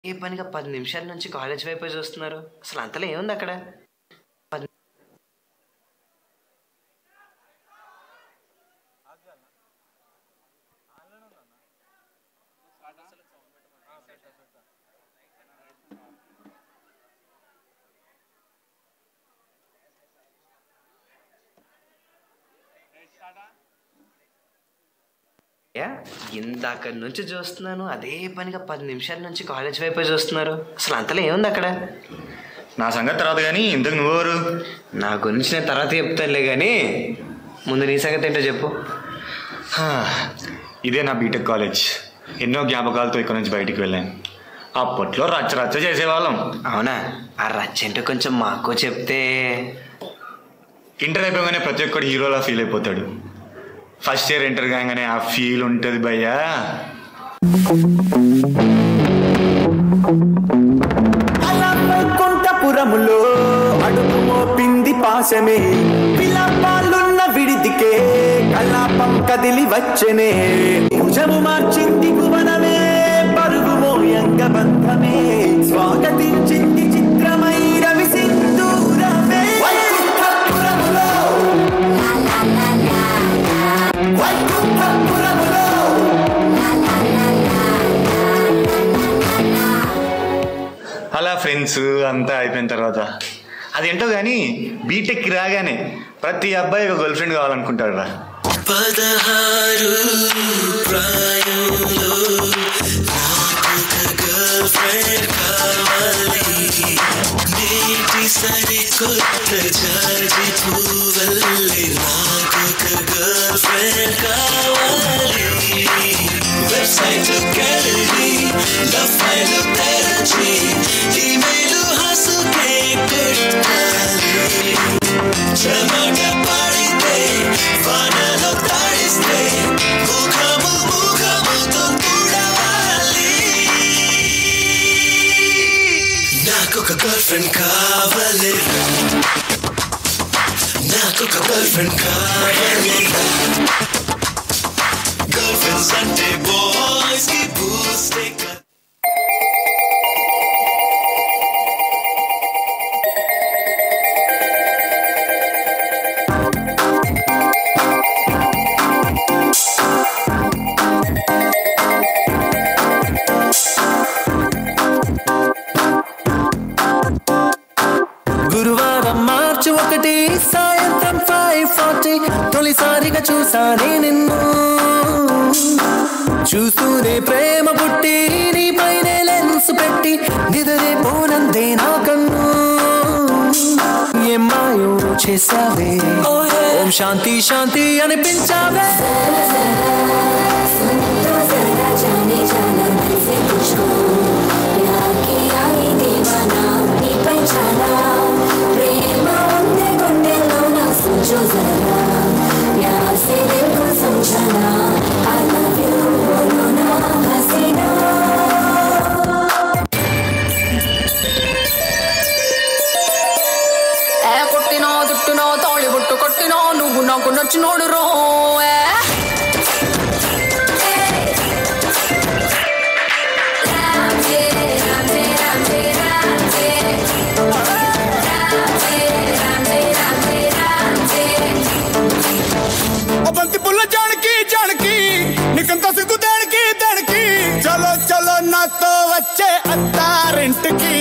ఏ పనిగా పది నిమిషాల నుంచి కాలేజ్ వైపే చూస్తున్నారు అసలు అంతలో ఏముంది అక్కడ పది యా, ఇందాక నుంచి చూస్తున్నాను అదే పనిగా పది నిమిషాల నుంచి కాలేజ్ వైపే చూస్తున్నారు అసలు అంతలో ఏముంది అక్కడ నా సంగతి తర్వాత కానీ ఇంతకు నువ్వెవరు నా గురించి నేను తర్వాత చెప్తానులే కానీ ముందు నీ సంగతి ఏంటో చెప్పు హా, ఇదే నా బీటెక్ కాలేజ్ ఎన్నో జ్ఞాపకాలతో ఇక్కడ నుంచి బయటికి వెళ్ళాను అప్పట్లో రచ్చ రచ్చ చేసేవాళ్ళం అవునా ఆ రచ్చేంటో కొంచెం మాకు చెప్తే ఇంటర్ అయిపోగానే ప్రతి ఒక్కడు హీరోలా ఫీల్ అయిపోతాడు ఫస్ట్ ఇయర్ ఎంటర్ కాగానే ఆ ఫీల్ ఉంటుంది భయ్యా అలా వైకుంఠపురములో అడుగు మోపింది పాశమే విలాపాలున్న విడిదికే కలాపం కదిలి వచ్చెనే భుజము మార్చింది భువనమే పరుగు మోయంగ బంధమే స్వాగతించింది చిత్రమై రవి సింధూరమే వైకుంఠపురములో వైకుంఠపురములో అలా ఫ్రెండ్స్ అంతా అయిపోయిన తర్వాత అదేంటో కానీ బీటెక్కి రాగానే ప్రతి అబ్బాయి ఒక గర్ల్ ఫ్రెండ్ కావాలనుకుంటాడు రా పదహారు ప్రాయంలో నాకొక గర్ల్ ఫ్రెండ్ కావాలి నేటి సరికొత్త జాజి పువ్వల్లే నాకొక గర్ల్ ఫ్రెండ్ కావాలి వెబ్సైట్ కెళ్ళి లవ్ ఫైల్ తెరచి ఈమెయిల్ హసుకే కొట్టాలి చెమట పడితే వానలో తడిస్తే ముఖము ముఖముతో తుడవాలి నాకొక గర్ల్ ఫ్రెండ్ కావాలి నాకొక గర్ల్ ఫ్రెండ్ కావాలి గర్ల్ ఫ్రెండ్స్ అంటే బాయ్స్ కి బూస్టే కదా గురువారం మార్చి ఒకటి సాయంత్రం ఫైవ్ ఫార్టీ తొలిసారిగా చూసానే నిన్ను చూస్తూనే ప్రేమ పుట్టి నీ పైనే లెన్స్ పెట్టి నిదరే పోనందే నా కన్ను ఏమాయో చేసావే ఓం శాంతి శాంతి అనిపించావే तो जरा जाने जाना दिल से तुझको प्यार किया ही दीवाना नी पहचाना प्रेम ఉందే గుండెలో నా सोचो जरा प्यार से दिल को समझाना I love you बोलो ना हसीना ఏ కొట్టినో చుట్టినో తాళి బుట్టు కొట్టినో నువ్వు నాకు నచ్చినోడు రో ఏ. ਉਹ ਬੰਤੀ ਬੁੱਲ ਜਾਣਕੀ ਜਾਣਕੀ ਨਿਕੰਤਾ ਸਿੱਧੂ ਦੇਣਕੀ ਦੇਣਕੀ ਚਲੋ ਚਲੋ ਨਾ ਤੋ వచ్చే అత్తారింటికి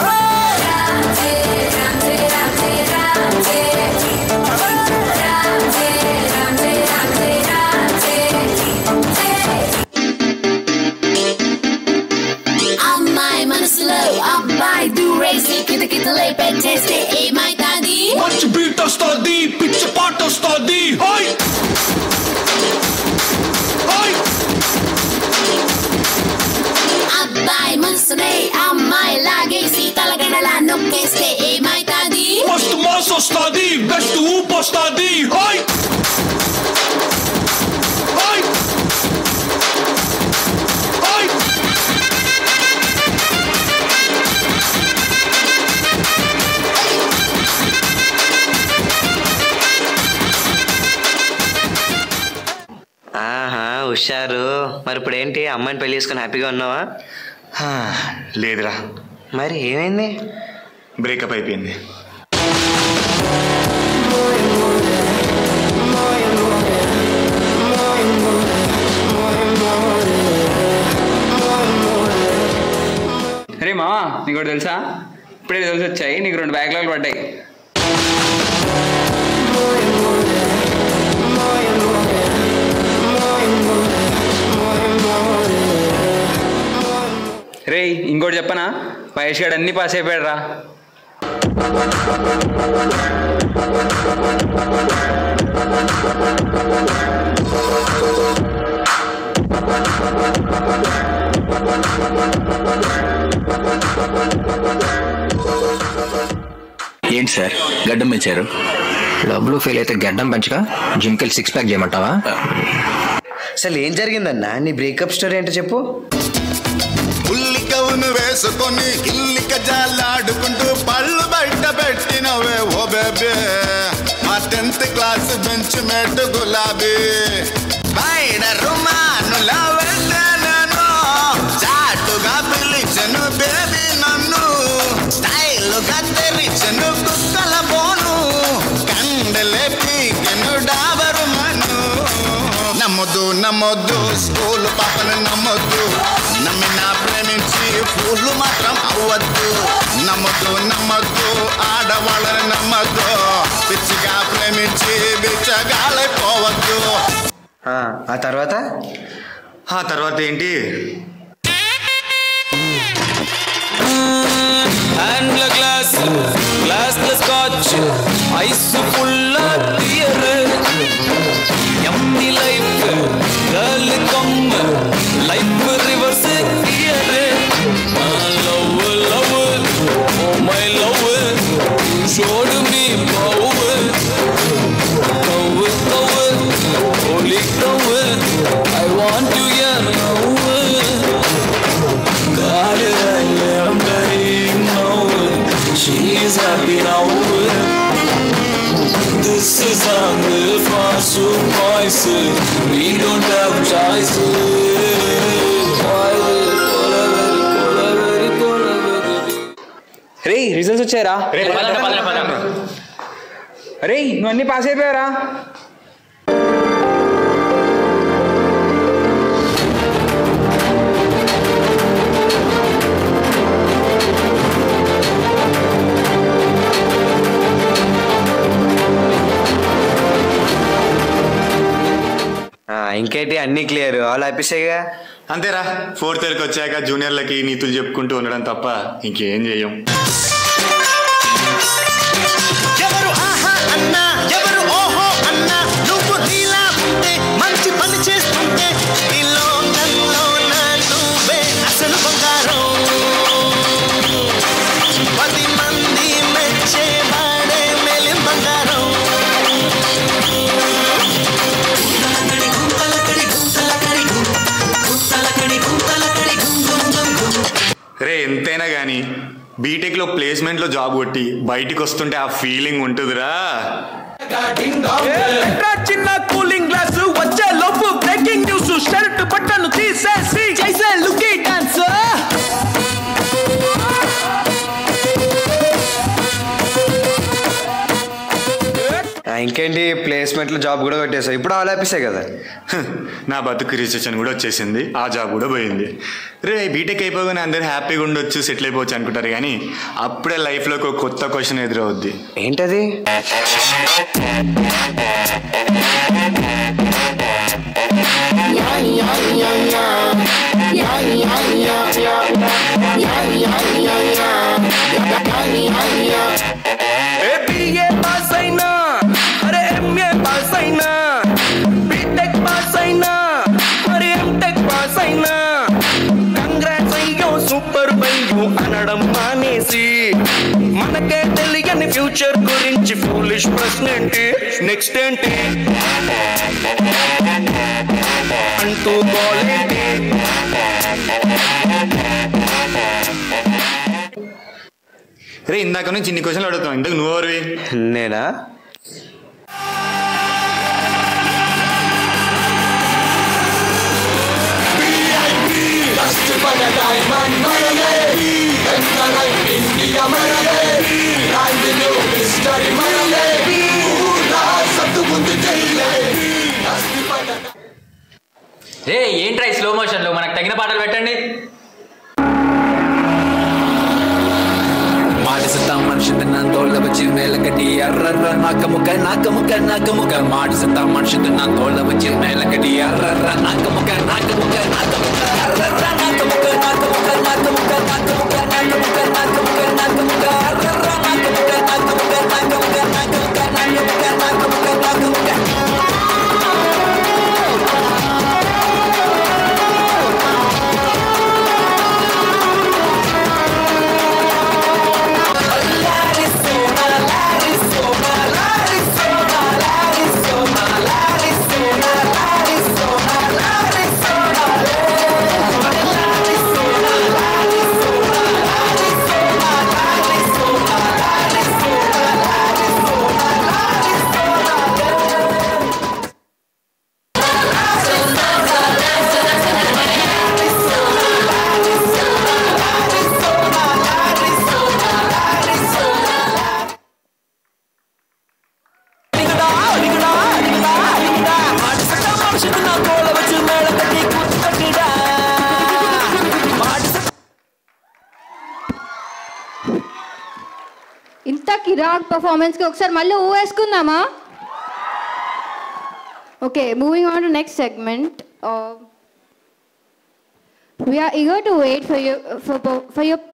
అమ్మాయి మనసులో అబ్బాయి దూరేసి కితకితలై పెట్టేస్తే ఏమైతాది మంచి బీట్ వస్తుంది పిచ్చి పాట వస్తుంది హాయ్ హాయ్ అబ్బాయి మనసునే అమ్మాయి లాగేసి తలగడలా నొక్కేస్తే ఏమైతాది మస్తు మాస్ వస్తుంది బెస్ట్ ఊపు వస్తుంది హాయ్ హాయ్ హాయ్ ఆహా హుషారు మరి ఇప్పుడు ఏంటి అమ్మాయిని పెళ్లి చేసుకుని హ్యాపీగా ఉన్నావా హా, లేదురా మరి ఏమైంది బ్రేకప్ అయిపోయింది రే మావా నీకు ఒకటి తెలుసా ఇప్పుడే తెలిసి వచ్చాయి నీకు రెండు బ్యాక్లాగ్ పడ్డాయి రే ఇంకోటి చెప్పనా మహేష్ గారు అన్ని పాస్ అయిపోయాడు రా ఏంటి సార్ గడ్డం పెంచారు డబ్బులు ఫెయిల్ అయితే గడ్డం పెంచగా జిమ్కి సిక్స్ ప్యాక్ చేయమంటావా అసలు ఏం జరిగిందన్నా నీ బ్రేకప్ స్టోరీ ఏంటో చెప్పు ఉల్లి కవును వేసుకొని ఇల్లిక జాలాడుకుంటూ పళ్ళు బయట పెట్టినవే ఓ బేబే మా టెన్త్ క్లాస్ బెంచ్ మేట్ గులాబీ బయట రుమానులా వెళ్ళాను చాటుగా పిలిచను బేబీ నన్ను స్టైల్గా తెరిచను కుక్కల బోను కండలే పీకెను డాబరు మను నమ్మొద్దు నమ్మొద్దు స్కూల్ పాపను నమ్మొద్దు నమ్మిన ప్రేమించి ఫూలు మాత్రం అవ్వద్దు నమ్మొద్దు నమ్మొద్దు ఆడవాళ్ళని నమ్మొద్దు పిచ్చిగా ప్రేమించి బిచ్చగాలైపోవద్దు ఆ, ఆ తర్వాత ఆ తర్వాత ఏంటి హ్యాండ్ల glass glass scotch ice full beer ఎమ్ని life girl come life reverse beer love love oh my love షోడ్ me love love love only love I want you yeah love God, I am dying now. She is happy now. This is hunger for some voice. We don't have choice. రే results వచ్చాయరా రే నువ్వు అన్ని pass అయిపోయారా ఆ, ఇంకేంటి అన్నీ clear all హ్యాపీసేగా అంతేరా ఫోర్త్ ఇయర్కి వచ్చాక జూనియర్లకి నీతులు చెప్పుకుంటూ ఉండడం తప్ప ఇంకేం చెయ్యం ఎవరు ఆహా అన్నా ఎవరు ఓహో అన్నా నువ్వు నీలా ఉంటే మంచి పని చేస్తుంటే ఈ లోకంలో నా నువ్వే అసలు బంగారం పది మంది మెచ్చేవాడే మేలి బంగారం రే ఎంతైనా కానీ బీటెక్లో ప్లేస్మెంట్లో జాబ్ కొట్టి బయటికి వస్తుంటే ఆ ఫీలింగ్ ఉంటుందిరా చిన్న కూలింగ్ గ్లాస్ వచ్చే లోపు బ్రేకింగ్ న్యూస్ షర్ట్ బట్టను తీసేసి చేసే లుకీ డాన్స్ ఆ, ఇంకేంటి ప్లేస్మెంట్లో జాబ్ కూడా కొట్టేసావు ఇప్పుడు ఆల్ హ్యాపీసే కదా హ, నా బతుకు రిజిస్ట్రేషన్ కూడా వచ్చేసింది ఆ జాబ్ కూడా పోయింది రే బీటెక్ అయిపోగానే అందరు హ్యాపీగా ఉండొచ్చు సెటిల్ అయిపోవచ్చు అనుకుంటారు కానీ అప్పుడే లైఫ్లో ఒక కొత్త క్వశ్చన్ ఎదురవుద్ది ఏంటది బిఏ పాస్ అయినా అరే ఎంఏ పాస్ అయినా బీటెక్ పాస్ అయినా అరే ఎంటెక్ పాస్ అయినా కంగ్రాట్స్ అయ్యో సూపర్ బయ్యో అనడం మానేసి మనకే తెలియని ఫ్యూచర్ గురించి ఫూలిష్ ప్రశ్న ఏంటి నెక్స్ట్ ఏంటి అంటూ గోలేంటి రే ఇందాక నుంచి ఇన్ని క్వశ్చన్లు అడుగుతావు ఇంతకు నువ్వు ఎవరివి నేనా VIP, రే ఏంట్రా ఈ స్లో మోషన్లో మనకు తగిన పాటలు పెట్టండి ಮಾಡಿಸುತ್ತ ಮನುಷ್ಯದ ನಾನು ತೋಳ್ದ ಬಚ್ಚಿ ಮೇಲೆ ಕಟ್ಟಿ ಅರ್ರರ್ರ ನಾಕ ಮುಖ ನಾಕ ಮುಖ ನಾಕ ಮುಖ ಮಾಡಿಸುತ್ತ ಮನುಷ್ಯದ ನಾನು ತೋಳ್ದ ಬಚ್ಚಿ ಮೇಲೆ ಕಟ್ಟಿ ಅರ್ರರ್ರ ನಾಕ ಮುಖ ನಾಕ ಮುಖ ನಾಕ ಮುಖ ಅರ್ರರ್ರ ನಾಕ ಮುಖ ನಾಕ ಮುಖ ನಾಕ ಮುಖ ನಾಕ ಮುಖ ನಾಕ ಮುಖ ನಾಕ ಮುಖ ನಾಕ ಮುಖ ಅರ್ರರ್ರ ನಾಕ ಮುಖ ನಾಕ ಮುಖ ನಾಕ ಮುಖ ನಾಕ ಮುಖ ನಾಕ ಮುಖ ನಾಕ ಮುಖ ನಾಕ ಮುಖ ఇంత కిరాక్ పర్ఫార్మెన్స్కి ఒకసారి మళ్ళీ ఊ వేసుకుందామా okay moving on to next segment we are eager to wait for you for for your